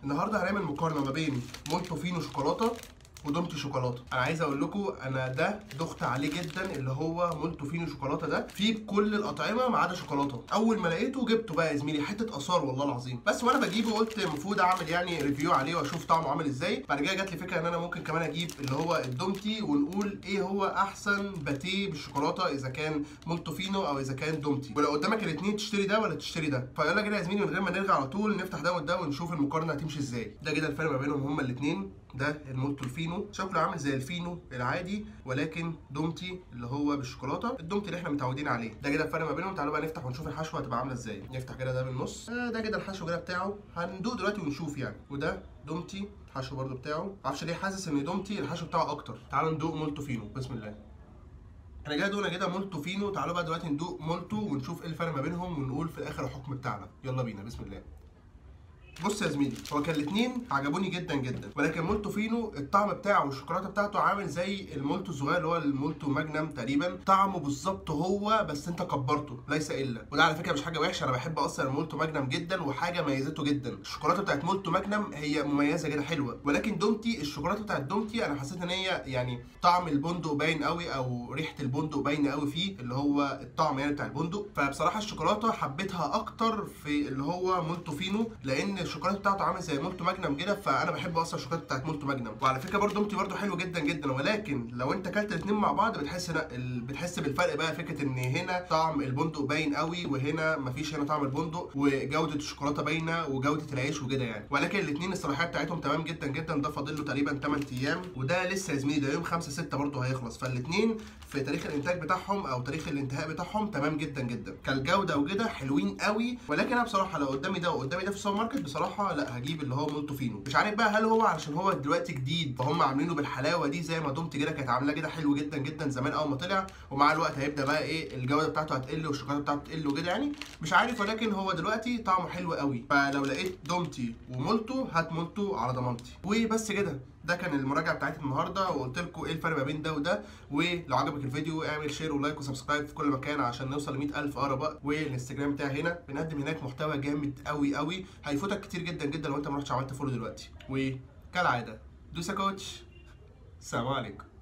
النهارده هنعمل مقارنه ما بين مولتو فينو شوكولاته ودومتي شوكولاته انا عايز اقول لكم انا ده دخت عليه جدا اللي هو مولتو فينو شوكولاته ده فيه كل الاطعمه ما عدا شوكولاته اول ما لقيته جبته بقى يا زميلي حته اثار والله العظيم بس وانا بجيبه قلت المفروض اعمل يعني ريفيو عليه واشوف طعمه عامل ازاي بعد كده جات لي فكره ان انا ممكن كمان اجيب اللي هو الدومتي ونقول ايه هو احسن باتيه بالشوكولاته اذا كان مولتو فينو او اذا كان دومتي ولو قدامك الاثنين تشتري ده ولا تشتري ده فيلا كده يا زميلي من غير ما نرجع على طول نفتح ده وده ونشوف المقارنه هتمشي ازاي ده كده الفرق ما بينهم هما الاثنين ده المولتو الفينو شكله عامل زي الفينو العادي ولكن دومتي اللي هو بالشوكولاته الدومتي اللي احنا متعودين عليه ده كده الفرق ما بينهم تعالوا بقى نفتح ونشوف الحشوه هتبقى عامله ازاي نفتح كده ده من النص آه ده كده الحشو كده بتاعه هندوق دلوقتي ونشوف يعني وده دومتي الحشو برده بتاعه معرفش ليه حاسس ان دومتي الحشو بتاعه اكتر تعالوا ندوق مولتو فينو بسم الله احنا كده دوقنا كده مولتو فينو تعالوا بقى دلوقتي ندوق مولتو ونشوف ايه الفرق ما بينهم ونقول في الاخر الحكم بتاعنا يلا بينا بسم الله بص يا زميلي هو كان الاثنين عجبوني جدا جدا ولكن مولتو فينو الطعم بتاعه والشوكولاته بتاعته عامل زي المولتو الصغير اللي هو المولتو ماجنم تقريبا طعمه بالظبط هو بس انت كبرته ليس الا وده على فكره مش حاجه وحشه انا بحب اصلا المولتو ماجنم جدا وحاجه ميزته جدا الشوكولاته بتاعت مولتو ماجنم هي مميزه كده حلوه ولكن دومتي الشوكولاته بتاعت دومتي انا حسيت ان هي يعني طعم البندق باين قوي او ريحه البندق باينه قوي فيه اللي هو الطعم يعني بتاع البندق فبصراحه الشوكولاته حبيتها اكتر في اللي هو مولتو فينو لان الشوكولاته بتاعته عامل زي مولتو ماجنم كده فانا بحب اصلا الشوكولاته بتاعت مولتو ماجنم وعلى فكره برده دومتي برده حلو جدا جدا ولكن لو انت اكلت الاثنين مع بعض بتحس ال... بتحس بالفرق بقى فكره ان هنا طعم البندق باين قوي وهنا مفيش هنا طعم البندق وجوده الشوكولاته باينه وجوده العيش وكده يعني ولكن الاثنين الصلاحيه بتاعتهم تمام جدا جدا ده فاضل له تقريبا 8 ايام وده لسه يا زميلي ده يوم 5 6 برده هيخلص فالاثنين في تاريخ الانتاج بتاعهم او تاريخ الانتهاء بتاعهم تمام جدا جدا كالجوده وكده حلوين قوي ولكن انا بصراحه لو قدامي ده وقدامي ده في السوبر ماركت بصراحه لا هجيب اللي هو مولتو فينو مش عارف بقى هل هو علشان هو دلوقتي جديد فهم عاملينه بالحلاوه دي زي ما دومتي كده كانت عاملاه كده حلو جدا جدا زمان اول ما طلع ومع الوقت هيبدا بقى ايه الجوده بتاعته هتقل والشوكولاته بتاعته تقل وكده يعني مش عارف ولكن هو دلوقتي طعمه حلو قوي فلو لقيت دومتي ومولتو هات مولتو على ضمانتي وبس كده ده كان المراجعه بتاعتي النهارده وقلت لكم ايه الفرق ما بين ده وده ولو عجبك الفيديو اعمل شير ولايك وسبسكرايب في كل مكان عشان نوصل ل 100000 اقرب وقت والانستجرام بتاعي هنا بنقدم هناك محتوى جامد قوي قوي هيفوتك كتير جدا جدا لو انت ما رحتش عملت فولو دلوقتي وكالعاده دوسا كوتش السلام عليكم